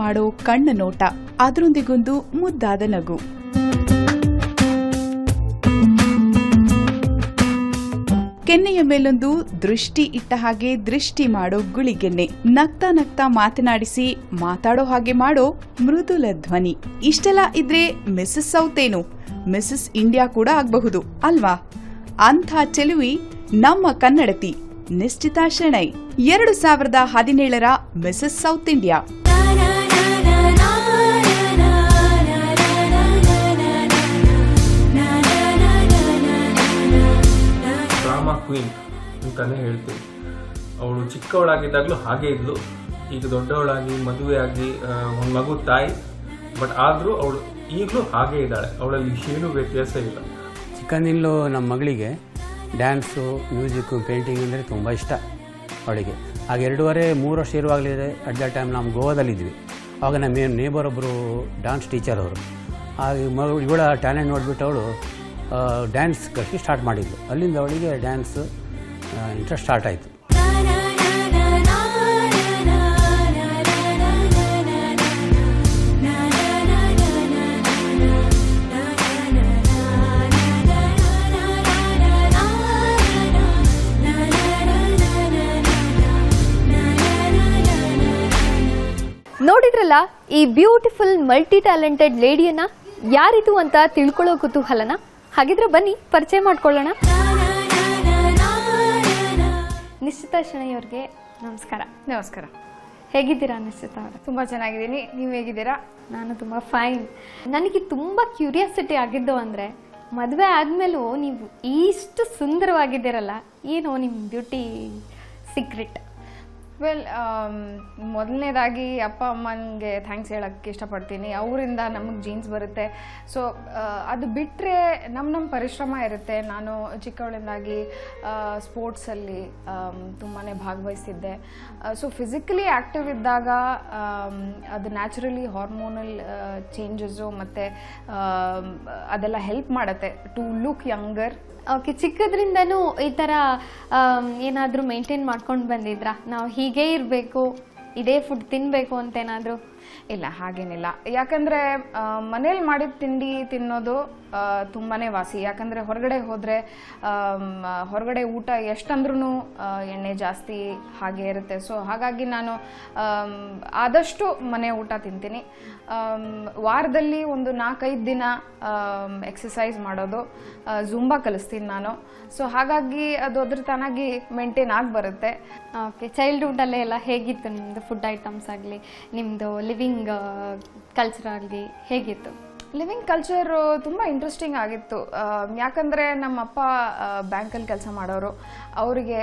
ಮಾಡೋ ಕಣ್ಣ ನೋಟ ಅದರೊಂದಿಗೊಂದು ಮುದ್ದಾದ ನಗು ಕೆನ್ನೆಯ ಮೇಲೊಂದು ದೃಷ್ಟಿ ಇಟ್ಟ ಹಾಗೆ ದೃಷ್ಟಿ ಮಾಡೋ ಗುಳಿಗೆನ್ನೆ ನಗ್ತಾ ನಗ್ತಾ ಮಾತನಾಡಿಸಿ ಮಾತಾಡೋ ಹಾಗೆ ಮಾಡೋ ಮೃದುಲ ಧ್ವನಿ ಇಷ್ಟೆಲ್ಲ ಇದ್ರೆ ಮಿಸ್ಸಸ್ ಸೌತ್ ಏನು ಮಿಸ್ಸಸ್ ಇಂಡಿಯಾ ಕೂಡ ಆಗಬಹುದು ಅಲ್ವಾ ಅಂಥ ಚೆಲುವಿ ನಮ್ಮ ಕನ್ನಡತಿ ನಿಶ್ಚಿತಾ ಶೆಣೈ ಎರಡು ಸಾವಿರದ ಹದಿನೇಳರ Mrs South India drama queen ಅಂತಾನೆ ಹೇಳ್ತೀನಿ ಅವಳು ಚಿಕ್ಕವಳಾಗಿದ್ದಾಗಲೂ ಹಾಗೆ ಇದ್ಲು ಈಗ ದೊಡ್ಡವಳಾಗಿ ಮದುವೆಯಾಗಿ ಒಂದು ಮಗು ತಾಯಿ ಬಟ್ ಆದರೂ ಅವಳು ಈಗಲೂ ಹಾಗೆ ಇದ್ದಾಳೆ ಅವಳಲ್ಲಿ ಏನೂ ವ್ಯತ್ಯಾಸ ಇಲ್ಲ ಚಿಕ್ಕಂದಿನಲ್ಲೂ ನಮ್ಮ ಮಗಳಿಗೆ ಡ್ಯಾನ್ಸು ಮ್ಯೂಸಿಕ್ಕು ಪೇಂಟಿಂಗ್ ಅಂದರೆ ತುಂಬ ಇಷ್ಟ ಅವಳಿಗೆ ಆಗ ಎರಡೂವರೆ ಮೂರು ವರ್ಷ ಇರುವಾಗಲೇ ಅಟ್ ದ ಟೈಮ್ ನಾವು ಗೋವಾದಲ್ಲಿದ್ವಿ ಆವಾಗ ನಮ್ಮ ನೇಬರ್ ಒಬ್ಬರು ಡ್ಯಾನ್ಸ್ ಟೀಚರ್ ಅವರು ಆಗ ಮಗಳು ಇವಳ ಟ್ಯಾಲೆಂಟ್ ನೋಡಿಬಿಟ್ಟು ಅವಳು ಡ್ಯಾನ್ಸ್ ಕಲಿಸಿ ಸ್ಟಾರ್ಟ್ ಮಾಡಿದ್ಲು ಅಲ್ಲಿಂದ ಅವಳಿಗೆ ಡ್ಯಾನ್ಸ್ ಇಂಟ್ರೆಸ್ಟ್ ಸ್ಟಾರ್ಟ್ ಆಯಿತು ನೋಡಿದ್ರಲ್ಲ ಈ ಬ್ಯೂಟಿಫುಲ್ ಮಲ್ಟಿ ಟ್ಯಾಲೆಂಟೆಡ್ ಲೇಡಿಯನ್ನ ಯಾರಿದು ಅಂತ ತಿಳ್ಕೊಳ್ಳೋ ಕುತೂಹಲನ ಹಾಗಿದ್ರೆ ಬನ್ನಿ ಪರಿಚಯ ಮಾಡ್ಕೊಳ್ಳೋಣ ನಿಶ್ಚಿತ ಶೆಣೈ ಅವ್ರಿಗೆ ನಮಸ್ಕಾರ ನಮಸ್ಕಾರ ಹೇಗಿದ್ದೀರಾ ನಿಶ್ಚಿತ ಅವರೇ ತುಂಬ ಚೆನ್ನಾಗಿದ್ದೀನಿ ನೀವು ಹೇಗಿದ್ದೀರಾ ನಾನು ತುಂಬ ಫೈನ್ ನನಗೆ ತುಂಬ ಕ್ಯೂರಿಯಾಸಿಟಿ ಆಗಿದ್ದು ಅಂದರೆ ಮದುವೆ ಆದಮೇಲೂ ನೀವು ಇಷ್ಟು ಸುಂದರವಾಗಿದ್ದೀರಲ್ಲ ಏನು ನಿಮ್ಮ ಬ್ಯೂಟಿ ಸೀಕ್ರೆಟ್ ವೆಲ್ ಮೊದಲನೇದಾಗಿ ಅಪ್ಪ ಅಮ್ಮನಿಗೆ ಥ್ಯಾಂಕ್ಸ್ ಹೇಳೋಕ್ಕೆ ಇಷ್ಟಪಡ್ತೀನಿ ಅವರಿಂದ ನಮಗೆ ಜೀನ್ಸ್ ಬರುತ್ತೆ ಸೊ ಅದು ಬಿಟ್ಟರೆ ನಮ್ಮ ನಮ್ಮ ಪರಿಶ್ರಮ ಇರುತ್ತೆ ನಾನು ಚಿಕ್ಕವಳಿಂದಾಗಿ ಸ್ಪೋರ್ಟ್ಸಲ್ಲಿ ತುಂಬಾ ಭಾಗವಹಿಸ್ತಿದ್ದೆ ಸೊ ಫಿಸಿಕಲಿ ಆ್ಯಕ್ಟಿವ್ ಇದ್ದಾಗ ಆಮ್, ಅದು ನ್ಯಾಚುರಲಿ ಹಾರ್ಮೋನಲ್ ಚೇಂಜಸ್ಸು ಮತ್ತು ಅದೆಲ್ಲ ಹೆಲ್ಪ್ ಮಾಡುತ್ತೆ ಟು ಲುಕ್ ಯಂಗರ್ ಓಕೆ ಚಿಕ್ಕದ್ರಿಂದನೂ ಈ ಥರ ಏನಾದರೂ ಮೇಂಟೈನ್ ಮಾಡ್ಕೊಂಡು ಬಂದಿದ್ರಾ ನಾವು ಹೀಗೇ ಇರಬೇಕು ಇದೇ ಫುಡ್ ತಿನ್ನಬೇಕು ಅಂತ ಏನಾದರೂ ಇಲ್ಲ ಹಾಗೇನಿಲ್ಲ ಯಾಕಂದ್ರೆ ಮನೇಲಿ ಮಾಡಿದ ತಿಂಡಿ ತಿನ್ನೋದು ಆ, ತುಂಬಾನೇ ವಾಸಿ ಯಾಕಂದ್ರೆ ಹೊರಗಡೆ ಹೋದ್ರೆ ಆಮ್, ಹೊರಗಡೆ ಊಟ ಎಷ್ಟಂದ್ರೂ ಎಣ್ಣೆ ಜಾಸ್ತಿ ಹಾಗೆ ಇರುತ್ತೆ ಸೊ ಹಾಗಾಗಿ ನಾನು ಆಮ್, ಆದಷ್ಟು ಮನೆ ಊಟ ತಿಂತೀನಿ ಆಮ್, ವಾರದಲ್ಲಿ ಒಂದು ನಾಲ್ಕೈದು ದಿನ ಎಕ್ಸಸೈಸ್ ಮಾಡೋದು ಜುಂಬಾ ಕಲಿಸ್ತೀನಿ ನಾನು ಸೊ ಹಾಗಾಗಿ ಅದು ಅದ್ರ ತಾನಾಗಿ ಮೇಂಟೈನ್ ಆಗಿ ಬರುತ್ತೆ ಓಕೆ ಚೈಲ್ಡ್ಹುಡ್ಡಲ್ಲೇ ಎಲ್ಲ ಹೇಗಿತ್ತು ನಿಮ್ಮದು ಫುಡ್ ಐಟಮ್ಸ್ ಆಗಲಿ ನಿಮ್ಮದು ಲಿವಿಂಗ್ ಕಲ್ಚರ್ ಆಗಲಿ ಹೇಗಿತ್ತು ಲಿವಿಂಗ್ ಕಲ್ಚರ್ ತುಂಬ ಇಂಟ್ರೆಸ್ಟಿಂಗ್ ಆಗಿತ್ತು ಆ, ಯಾಕಂದ್ರೆ ನಮ್ಮ ಅಪ್ಪ ಬ್ಯಾಂಕಲ್ಲಿ ಕೆಲಸ ಮಾಡೋರು ಅವರಿಗೆ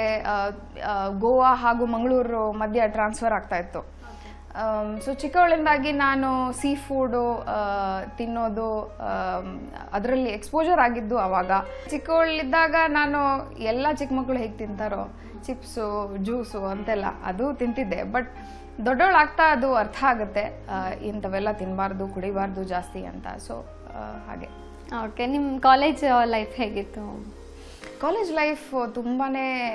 ಗೋವಾ ಹಾಗೂ ಮಂಗಳೂರು ಮಧ್ಯ ಟ್ರಾನ್ಸ್ಫರ್ ಆಗ್ತಾ ಇತ್ತು ಸೊ ಚಿಕ್ಕವಳಿಂದಾಗಿ ನಾನು ಸೀ ಫುಡು ತಿನ್ನೋದು ಅದರಲ್ಲಿ ಎಕ್ಸ್ಪೋಜರ್ ಆಗಿದ್ದು ಆವಾಗ ಚಿಕ್ಕವಳಿದ್ದಾಗ ನಾನು ಎಲ್ಲ ಚಿಕ್ಕ ಮಕ್ಕಳು ಹೇಗೆ ತಿಂತಾರೋ ಚಿಪ್ಸು ಜ್ಯೂಸು ಅಂತೆಲ್ಲ ಅದು ತಿಂತಿದ್ದೆ ಬಟ್ ದೊಡ್ಡವಳಾಗ್ತಾ ಅದು ಅರ್ಥ ಆಗುತ್ತೆ ಆ, ಇಂಥವೆಲ್ಲ ತಿನ್ನಬಾರ್ದು ಕುಡಿಬಾರ್ದು ಜಾಸ್ತಿ ಅಂತ ಸೊ ಹಾಗೆ ಓಕೆ ನಿಮ್ಮ ಕಾಲೇಜ್ ಲೈಫ್ ಹೇಗಿತ್ತು ಕಾಲೇಜ್ ಲೈಫ್ ತುಂಬಾ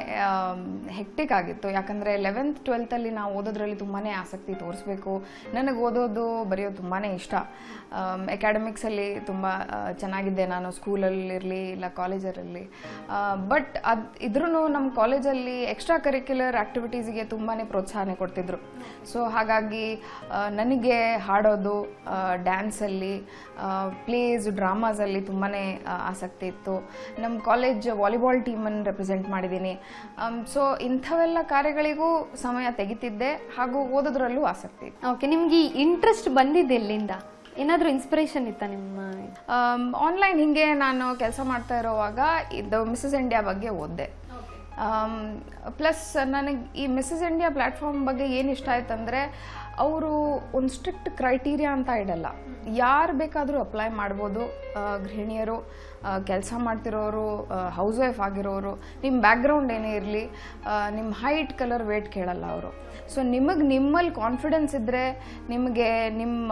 ಹೆಕ್ಟಿಕ್ ಆಗಿತ್ತು ಯಾಕಂದರೆ ಲೆವೆಂತ್ ಟ್ವೆಲ್ತಲ್ಲಿ ನಾವು ಓದೋದ್ರಲ್ಲಿ ತುಂಬಾ ಆಸಕ್ತಿ ತೋರಿಸ್ಬೇಕು ನನಗೆ ಓದೋದು ಬರೆಯೋದು ತುಂಬಾ ಇಷ್ಟ ಅಕಾಡೆಮಿಕ್ಸಲ್ಲಿ ತುಂಬ ಚೆನ್ನಾಗಿದ್ದೆ ನಾನು ಸ್ಕೂಲಲ್ಲಿರಲಿ ಇಲ್ಲ ಕಾಲೇಜರಲ್ಲಿ ಬಟ್ ಅದು ಇದ್ರೂ ನಮ್ಮ ಕಾಲೇಜಲ್ಲಿ ಎಕ್ಸ್ಟ್ರಾ ಕರಿಕ್ಯುಲರ್ ಆ್ಯಕ್ಟಿವಿಟೀಸಿಗೆ ತುಂಬಾ ಪ್ರೋತ್ಸಾಹನೆ ಕೊಡ್ತಿದ್ರು ಸೊ ಹಾಗಾಗಿ ಆ, ನನಗೆ ಹಾಡೋದು ಡ್ಯಾನ್ಸಲ್ಲಿ ಪ್ಲೇಸ್ ಡ್ರಾಮಾಸಲ್ಲಿ ತುಂಬಾ ಆಸಕ್ತಿ ಇತ್ತು ನಮ್ಮ ಕಾಲೇಜ್ ವಾಲಿಬಾಲ್ ಟೀಮನ್ನು ರೆಪ್ರೆಸೆಂಟ್ ಮಾಡಿದ್ದೀನಿ ಸೊ ಇಂಥವೆಲ್ಲ ಕಾರ್ಯಗಳಿಗೂ ಸಮಯ ತೆಗಿತಿದ್ದೆ ಹಾಗೂ ಓದೋದ್ರಲ್ಲೂ ಆಸಕ್ತಿ ಇತ್ತು ಓಕೆ ನಿಮ್ಗೆ ಈ ಇಂಟ್ರೆಸ್ಟ್ ಬಂದಿದ್ದು ಎಲ್ಲಿಂದ ಏನಾದರೂ ಇನ್ಸ್ಪಿರೇಷನ್ ಇತ್ತಾ ನಿಮ್ಮ ಆನ್ಲೈನ್ ಹಿಂಗೆ ನಾನು ಕೆಲಸ ಮಾಡ್ತಾ ಇರೋವಾಗ ಇದು ಮಿಸಸ್ ಇಂಡಿಯಾ ಬಗ್ಗೆ ಓದಿದೆ ಪ್ಲಸ್ ನನಗೆ ಈ ಮಿಸಸ್ ಇಂಡಿಯಾ ಪ್ಲ್ಯಾಟ್ಫಾರ್ಮ್ ಬಗ್ಗೆ ಏನು ಇಷ್ಟ ಆಯ್ತಂದರೆ ಅವರು ಒಂದು ಸ್ಟ್ರಿಕ್ಟ್ ಕ್ರೈಟೀರಿಯಾ ಅಂತ ಇಡಲ್ಲ ಯಾರು ಬೇಕಾದರೂ ಅಪ್ಲೈ ಮಾಡ್ಬೋದು ಆ, ಗೃಹಿಣಿಯರು ಕೆಲಸ ಮಾಡ್ತಿರೋರು ಹೌಸ್ ವೈಫ್ ಆಗಿರೋರು ನಿಮ್ಮ ಬ್ಯಾಕ್ಗ್ರೌಂಡ್ ಏನೇ ಇರಲಿ ನಿಮ್ಮ ಹೈಟ್ ಕಲರ್ ವೇಟ್ ಕೇಳಲ್ಲ ಅವರು ಸೊ ನಿಮಗೆ ನಿಮ್ಮಲ್ಲಿ ಕಾನ್ಫಿಡೆನ್ಸ್ ಇದ್ದರೆ ನಿಮಗೆ ನಿಮ್ಮ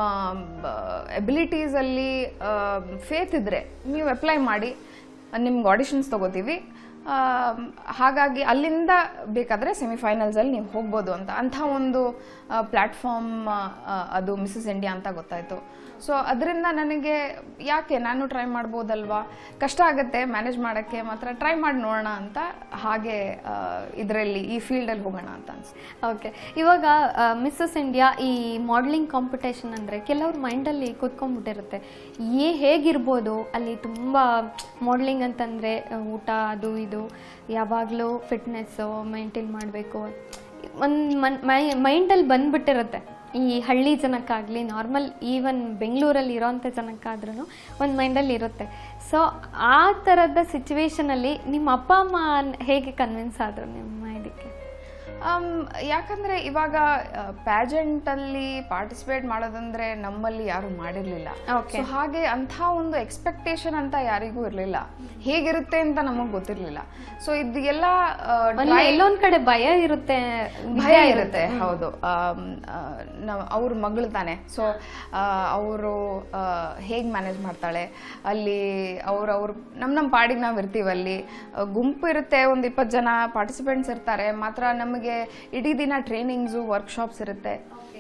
ಎಬಿಲಿಟೀಸಲ್ಲಿ ಫೇತ್ ಇದ್ದರೆ ನೀವು ಅಪ್ಲೈ ಮಾಡಿ ನಿಮ್ಗೆ ಆಡಿಷನ್ಸ್ ತೊಗೋತೀವಿ ಆಮ್, ಹಾಗಾಗಿ ಅಲ್ಲಿಂದ ಬೇಕಾದರೆ ಸೆಮಿಫೈನಲ್ಸಲ್ಲಿ ನೀವು ಹೋಗ್ಬೋದು ಅಂತ ಅಂಥ ಒಂದು ಪ್ಲ್ಯಾಟ್ಫಾರ್ಮ್ ಅದು ಮಿಸ್ಸಸ್ ಇಂಡಿಯಾ ಅಂತ ಗೊತ್ತಾಯಿತು ಸೊ ಅದರಿಂದ ನನಗೆ ಯಾಕೆ ನಾನು ಟ್ರೈ ಮಾಡ್ಬೋದಲ್ವಾ ಕಷ್ಟ ಆಗುತ್ತೆ ಮ್ಯಾನೇಜ್ ಮಾಡೋಕ್ಕೆ ಮಾತ್ರ ಟ್ರೈ ಮಾಡಿ ನೋಡೋಣ ಅಂತ ಹಾಗೆ ಇದರಲ್ಲಿ ಈ ಫೀಲ್ಡಲ್ಲಿ ಹೋಗೋಣ ಅಂತ ಅನ್ಸುತ್ತೆ ಓಕೆ ಇವಾಗ ಮಿಸ್ಸಸ್ ಇಂಡಿಯಾ ಈ ಮಾಡಲಿಂಗ್ ಕಾಂಪಿಟೇಷನ್ ಅಂದರೆ ಕೆಲವ್ರ ಮೈಂಡಲ್ಲಿ ಕೂತ್ಕೊಂಡ್ಬಿಟ್ಟಿರುತ್ತೆ ಏ ಹೇಗಿರ್ಬೋದು ಅಲ್ಲಿ ತುಂಬ ಮಾಡಲಿಂಗ್ ಅಂತಂದರೆ ಊಟ ಅದು ಇದು ಯಾವಾಗಲೂ ಫಿಟ್ನೆಸ್ಸು ಮೇಂಟೈನ್ ಮಾಡಬೇಕು ಒಂದು ಮನ್ ಮೈ ಮೈಂಡಲ್ಲಿ ಬಂದ್ಬಿಟ್ಟಿರುತ್ತೆ ಈ ಹಳ್ಳಿ ಜನಕ್ಕಾಗಲಿ ನಾರ್ಮಲ್ ಈವನ್ ಬೆಂಗಳೂರಲ್ಲಿ ಇರೋಂಥ ಜನಕ್ಕಾದ್ರೂ ಒಂದು ಮೈಂಡಲ್ಲಿ ಇರುತ್ತೆ ಸೊ ಆ ಥರದ ಸಿಚುವೇಶನಲ್ಲಿ ನಿಮ್ಮ ಅಪ್ಪ ಅಮ್ಮ ಹೇಗೆ ಕನ್ವಿನ್ಸ್ ಆದರು ನಿಮ್ಮ ಇದಕ್ಕೆ ಆಮ್, ಯಾಕಂದ್ರೆ ಇವಾಗ ಪ್ಯಾಜೆಂಟಲ್ಲಿ ಪಾರ್ಟಿಸಿಪೇಟ್ ಮಾಡೋದಂದ್ರೆ ನಮ್ಮಲ್ಲಿ ಯಾರು ಮಾಡಿರ್ಲಿಲ್ಲ Okay. ಸೊ ಹಾಗೆ ಅಂಥ ಒಂದು ಎಕ್ಸ್ಪೆಕ್ಟೇಷನ್ ಅಂತ ಯಾರಿಗೂ ಇರಲಿಲ್ಲ ಹೇಗಿರುತ್ತೆ ಅಂತ ನಮಗೆ ಗೊತ್ತಿರಲಿಲ್ಲ ಸೊ ಇದು ಎಲ್ಲ ಆ, ಅಲ್ಲಿ try- ಎಲ್ಲೊಂದ್ ಕಡೆ ಭಯ ಇರುತ್ತೆ ಭಯ ಇರುತ್ತೆ ಹೌದು ನಾವು ಅವ್ರ ಮಗಳು ತಾನೆ ಸೊ ಅವರು ಹೇಗೆ ಮ್ಯಾನೇಜ್ ಮಾಡ್ತಾಳೆ ಅಲ್ಲಿ ಅವ್ರು ಅವ್ರು ನಮ್ಮ ನಮ್ಮ ಪಾಡಿಗೆ ನಾವು ಇರ್ತೀವಿ ಅಲ್ಲಿ ಆ, ಗುಂಪು ಇರುತ್ತೆ ಒಂದು ಇಪ್ಪತ್ತು ಜನ ಪಾರ್ಟಿಸಿಪೆಂಟ್ಸ್ ಇರ್ತಾರೆ ಮಾತ್ರ ನಮಗೆ ಇಡೀ ದಿನ ಟ್ರೈನಿಂಗ್ಸು ವರ್ಕ್ಶಾಪ್ಸ್ ಇರುತ್ತೆ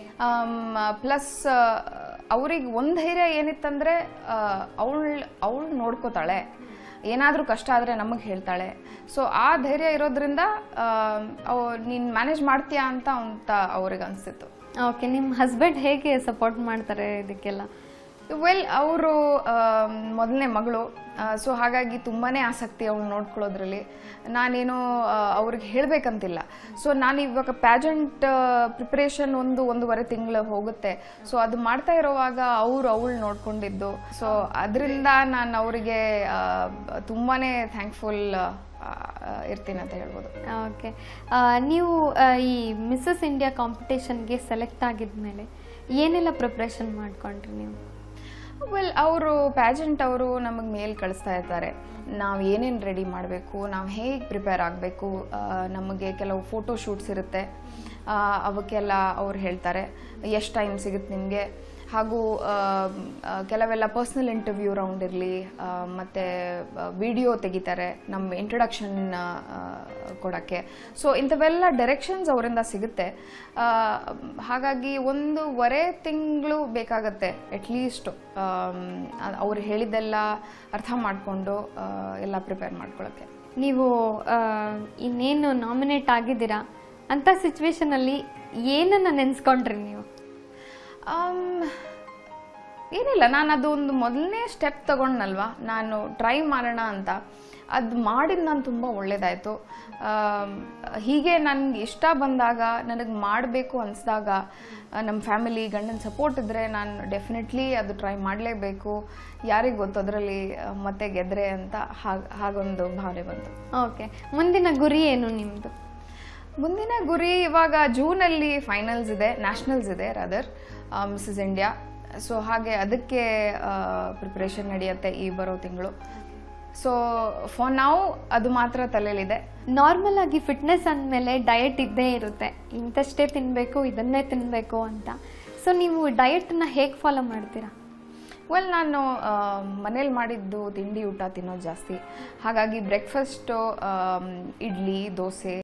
ಪ್ಲಸ್ ಅವ್ರಿಗೆ ಒಂದು ಧೈರ್ಯ ಏನಿತ್ತಂದರೆ ಅವಳು ಅವಳು ನೋಡ್ಕೋತಾಳೆ ಏನಾದರೂ ಕಷ್ಟ ಆದರೆ ನಮಗೆ ಹೇಳ್ತಾಳೆ ಸೊ ಆ ಧೈರ್ಯ ಇರೋದ್ರಿಂದ ನೀನು ಮ್ಯಾನೇಜ್ ಮಾಡ್ತೀಯಾ ಅಂತ ಅಂತ ಅವ್ರಿಗೆ ಅನಿಸ್ತಿತ್ತು ಓಕೆ ನಿಮ್ಮ ಹಸ್ಬೆಂಡ್ ಹೇಗೆ ಸಪೋರ್ಟ್ ಮಾಡ್ತಾರೆ ಇದಕ್ಕೆಲ್ಲ ವೆಲ್ ಅವರು ಮೊದಲನೇ ಮಗಳು ಸೊ ಹಾಗಾಗಿ ತುಂಬಾ ಆಸಕ್ತಿ ಅವಳು ನೋಡ್ಕೊಳ್ಳೋದ್ರಲ್ಲಿ ನಾನೇನು ಆ, ಅವ್ರಿಗೆ ಹೇಳಬೇಕಂತಿಲ್ಲ ಸೊ ನಾನು ಇವಾಗ ಪ್ಯಾಜೆಂಟ್ ಪ್ರಿಪ್ರೇಷನ್ ಒಂದು ಒಂದೂವರೆ ತಿಂಗಳು ಹೋಗುತ್ತೆ ಸೊ ಅದು ಮಾಡ್ತಾ ಇರೋವಾಗ ಅವರು ಅವಳು ನೋಡ್ಕೊಂಡಿದ್ದು ಸೊ ಅದರಿಂದ ನಾನು ಅವರಿಗೆ ತುಂಬಾ ಥ್ಯಾಂಕ್ಫುಲ್ ಇರ್ತೀನಿ ಅಂತ ಹೇಳ್ಬೋದು ಓಕೆ ನೀವು ಆ, ಈ ಮಿಸ್ಸಸ್ ಇಂಡಿಯಾ ಕಾಂಪಿಟೇಷನ್ಗೆ ಸೆಲೆಕ್ಟ್ ಆಗಿದ್ಮೇಲೆ ಏನೆಲ್ಲ ಪ್ರಿಪ್ರೇಷನ್ ಮಾಡ್ಕೊಂಡ್ರಿ ನೀವು ವೆಲ್ ಅವರು ಪ್ಯಾಜೆಂಟ್ ಅವರು ನಮಗೆ ಮೇಲ್ ಕಳಿಸ್ತಾ ಇರ್ತಾರೆ ನಾವು ಏನೇನು ರೆಡಿ ಮಾಡಬೇಕು ನಾವು ಹೇಗೆ ಪ್ರಿಪೇರ್ ಆಗಬೇಕು ನಮಗೆ ಕೆಲವು ಫೋಟೋ ಶೂಟ್ಸ್ ಇರುತ್ತೆ ಆ, ಅವಕ್ಕೆಲ್ಲ ಅವ್ರು ಹೇಳ್ತಾರೆ ಎಷ್ಟು ಟೈಮ್ ಸಿಗುತ್ತೆ ನಿಮಗೆ ಹಾಗೂ ಆ, ಆ, ಕೆಲವೆಲ್ಲ ಪರ್ಸ್ನಲ್ ಇಂಟರ್ವ್ಯೂ ರೌಂಡ್ ಇರಲಿ ಮತ್ತು ವಿಡಿಯೋ ತೆಗಿತಾರೆ ನಮ್ಮ ಇಂಟ್ರಡಕ್ಷನ್ ಕೊಡೋಕ್ಕೆ ಸೊ ಇಂಥವೆಲ್ಲ ಡೈರೆಕ್ಷನ್ಸ್ ಅವರಿಂದ ಸಿಗುತ್ತೆ ಆ, ಹಾಗಾಗಿ ಒಂದೂವರೆ ತಿಂಗಳು ಬೇಕಾಗತ್ತೆ ಅಟ್ಲೀಸ್ಟು ಅವ್ರು ಹೇಳಿದ್ದೆಲ್ಲ ಅರ್ಥ ಮಾಡಿಕೊಂಡು ಎಲ್ಲ ಪ್ರಿಪೇರ್ ಮಾಡ್ಕೊಳ್ಳೋಕ್ಕೆ ನೀವು ಆ, ಇನ್ನೇನು ನಾಮಿನೇಟ್ ಆಗಿದ್ದೀರಾ ಅಂಥ ಸಿಚುವೇಶನಲ್ಲಿ ಏನನ್ನ ನೆನೆಸ್ಕೊಂಡ್ರಿ ನೀವು ಆಮ್, ಏನಿಲ್ಲ ನಾನು ಅದು ಒಂದು ಮೊದಲನೇ ಸ್ಟೆಪ್ ತಗೊಂಡ್ನಲ್ವಾ ನಾನು ಟ್ರೈ ಮಾಡೋಣ ಅಂತ ಅದು ಮಾಡಿದ ನಾನು ತುಂಬ ಒಳ್ಳೇದಾಯಿತು ಹೀಗೆ ನನಗೆ ಇಷ್ಟ ಬಂದಾಗ ನನಗೆ ಮಾಡಬೇಕು ಅನಿಸ್ದಾಗ ನಮ್ಮ ಫ್ಯಾಮಿಲಿ ಗಂಡನ ಸಪೋರ್ಟ್ ಇದ್ದರೆ ನಾನು ಡೆಫಿನೆಟ್ಲಿ ಅದು ಟ್ರೈ ಮಾಡಲೇಬೇಕು ಯಾರಿಗೆ ಗೊತ್ತು ಅದರಲ್ಲಿ ಮತ್ತೆ ಗೆದ್ರೆ ಅಂತ ಹಾಗೆ ಹಾಗೊಂದು ಭಾವನೆ ಬಂತು ಓಕೆ ಮುಂದಿನ ಗುರಿ ಏನು ನಿಮ್ಮದು ಮುಂದಿನ ಗುರಿ ಇವಾಗ ಜೂನಲ್ಲಿ ಫೈನಲ್ಸ್ ಇದೆ ನ್ಯಾಷನಲ್ಸ್ ಇದೆ ರಾದರ್ ಮಿಸಸ್ ಇಂಡಿಯಾ ಸೊ ಹಾಗೆ ಅದಕ್ಕೆ ಪ್ರಿಪ್ರೇಷನ್ ನಡೆಯುತ್ತೆ ಈ ಬರೋ ತಿಂಗಳು ಸೊ ಫಾರ್ ನಾವು ಅದು ಮಾತ್ರ ತಲೆಯಲ್ಲಿದೆ ನಾರ್ಮಲ್ ಆಗಿ ಫಿಟ್ನೆಸ್ ಅಂದಮೇಲೆ ಡಯಟ್ ಇದ್ದೇ ಇರುತ್ತೆ ಇಂಥಷ್ಟೇ ತಿನ್ನಬೇಕು ಇದನ್ನೇ ತಿನ್ನಬೇಕು ಅಂತ ಸೊ ನೀವು ಡಯಟನ್ನ ಹೇಗೆ ಫಾಲೋ ಮಾಡ್ತೀರಾ ವೆಲ್ ನಾನು ಮನೇಲಿ ಮಾಡಿದ್ದು ತಿಂಡಿ ಊಟ ತಿನ್ನೋದು ಜಾಸ್ತಿ ಹಾಗಾಗಿ ಬ್ರೇಕ್ಫಾಸ್ಟು ಇಡ್ಲಿ ದೋಸೆ